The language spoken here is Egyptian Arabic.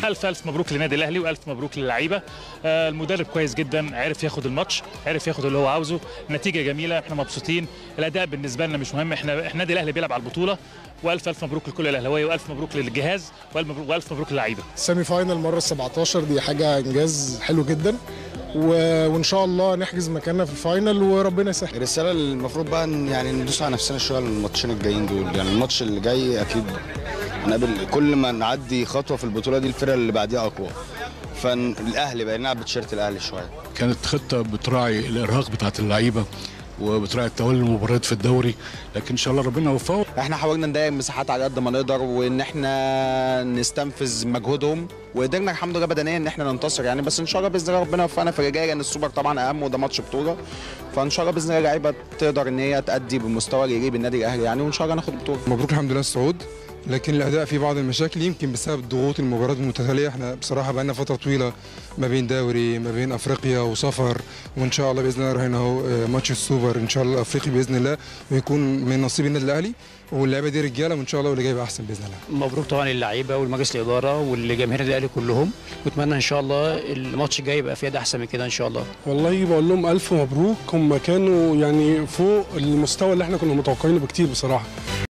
الف الف مبروك للنادي الاهلي والف مبروك للعيبه آه، المدرب كويس جدا عرف ياخد الماتش عرف ياخد اللي هو عاوزه نتيجه جميله احنا مبسوطين الاداء بالنسبه لنا مش مهم احنا احنا النادي الاهلي بيلعب على البطوله والف الف مبروك لكل الاهلاويه والف مبروك للجهاز والف مبروك, والف مبروك للعيبه سيمي فاينل مره 17 دي حاجه انجاز حلو جدا و... وان شاء الله نحجز مكاننا في الفاينل وربنا يسهل الرساله اللي المفروض بقى إن يعني ندوس على نفسنا شويه الماتشين الجايين دول يعني الماتش اللي جاي اكيد هنقابل كل ما نعدي خطوه في البطوله دي الفرقه اللي بعديها اقوى فالاهلي بقى نلعب بتيشيرت الاهلي شويه كانت خطه بتراعي الارهاق بتاعت اللعيبه وبتراعي تولي المباريات في الدوري لكن ان شاء الله ربنا يوفقه احنا حاولنا نضيق المساحات على قد ما نقدر وان احنا نستنفذ مجهودهم وقدرنا الحمد لله بدنيا ان احنا ننتصر يعني بس ان شاء الله باذن الله ربنا يوفقنا في الرجايه لان السوبر طبعا اهم وده ماتش بطوله فان شاء الله باذن الله اللعيبه تقدر ان هي تادي بالمستوى اللي يليق بالنادي الاهلي يعني وان شاء الله ناخد البطوله مبروك الحمد لله الصعود لكن الاداء فيه بعض المشاكل يمكن بسبب ضغوط المباريات المتتاليه احنا بصراحه بقى لنا فتره طويله ما بين دوري ما بين افريقيا وسفر وان شاء الله باذن الله رايحين اهو آه، ماتش السوبر ان شاء الله الافريقي باذن الله ويكون من نصيب النادي الاهلي واللعيبه دي رجاله وان شاء الله واللي جاي يبقى احسن باذن الله مبروك طبعا للعيبه والمجلس الاداره والجماهير النادي الاهلي كلهم واتمنى ان شاء الله الماتش الجاي يبقى فيه ده احسن من كده ان شاء الله والله بقول لهم الف مبروك هم كانوا يعني فوق المستوى اللي احنا كنا متوقعينه بكتير بصراحه